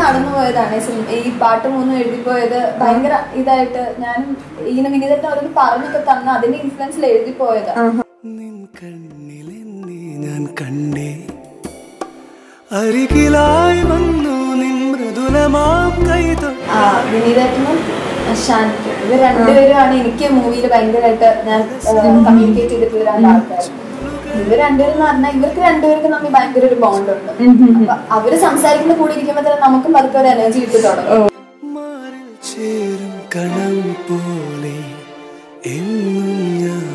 നടന്നു പോയതാണ് ഈ സിനിമ ഈ പാട്ട് മൂന്നും എഴുതിപ്പോയത് ഭയങ്കര ഇതായിട്ട് ഞാനും ഇങ്ങനെ വിനീതട്ടൻ അവരൊന്ന് പറഞ്ഞൊക്കെ തന്ന അതിന്റെ ഇൻഫ്ലുവൻസിൽ എഴുതിപ്പോയതാണ് നിൻ കണ്ണിലെന്നെ ഞാൻ കണ്ടേ അരികിലായി വന്നു നിൻ മൃദുലമാം കൈതൊ ആ, വിനീതേട്ടനും ശാന്തി ഇവർ രണ്ടുപേരുമാണ് എനിക്ക് മൂവിയിൽ ഭയങ്കരമായിട്ട് ഞാൻ കമ്മ്യൂണിക്കേറ്റ് ചെയ്തിട്ടുള്ള രണ്ട് ആൾക്കാർ ഇവർ രണ്ടുപേരും എന്ന് പറഞ്ഞാൽ ഇവർക്ക് രണ്ടുപേർക്കും തമ്മിൽ ഭയങ്കര ഒരു ബോണ്ട് ഉണ്ട് അപ്പൊ അവര് സംസാരിക്കുന്ന കൂടെ ഇരിക്കുമ്പോ തന്നെ നമുക്കും പതുക്കെ ഒരു എനർജി കിട്ടി തുടങ്ങും മാറിൽ ചേരും കണം പോലെ എന്നും ഞാൻ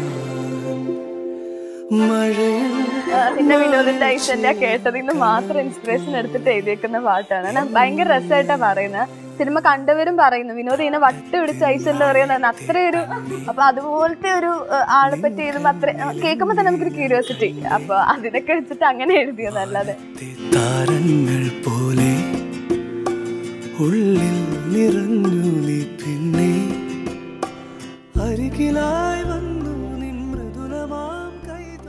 മഴയിൽ നിന്റെ വിനോദിന്റെ ഐശ്വര്യ കേട്ടതിൽ നിന്ന് മാത്രം ഇൻസ്പിറേഷൻ എടുത്തിട്ട് എഴുതിയേക്കുന്ന പാട്ടാണ് കാരണം ഭയങ്കര രസമായിട്ടാ പറയുന്നത് സിനിമ കണ്ടവരും പറയുന്നു വിനോദ് ഇങ്ങനെ വട്ട് പിടിച്ച ഐശ്വര്യ പറയുന്നത് അത്രയൊരു അപ്പൊ അതുപോലത്തെ ഒരു ഏഹ്, ആളെ പറ്റി എഴുതുമ്പോ അത്ര കേൾക്കുമ്പോ തന്നെ നമുക്കൊരു ക്യൂരിയോസിറ്റി അപ്പൊ അതിനൊക്കെ വെച്ചിട്ട് അങ്ങനെ എഴുതിയതല്ലാതെ താരങ്ങൾ പോലെ ഉള്ളിൽ നിറഞ്ഞു നീ പിന്നെ അരികിലായി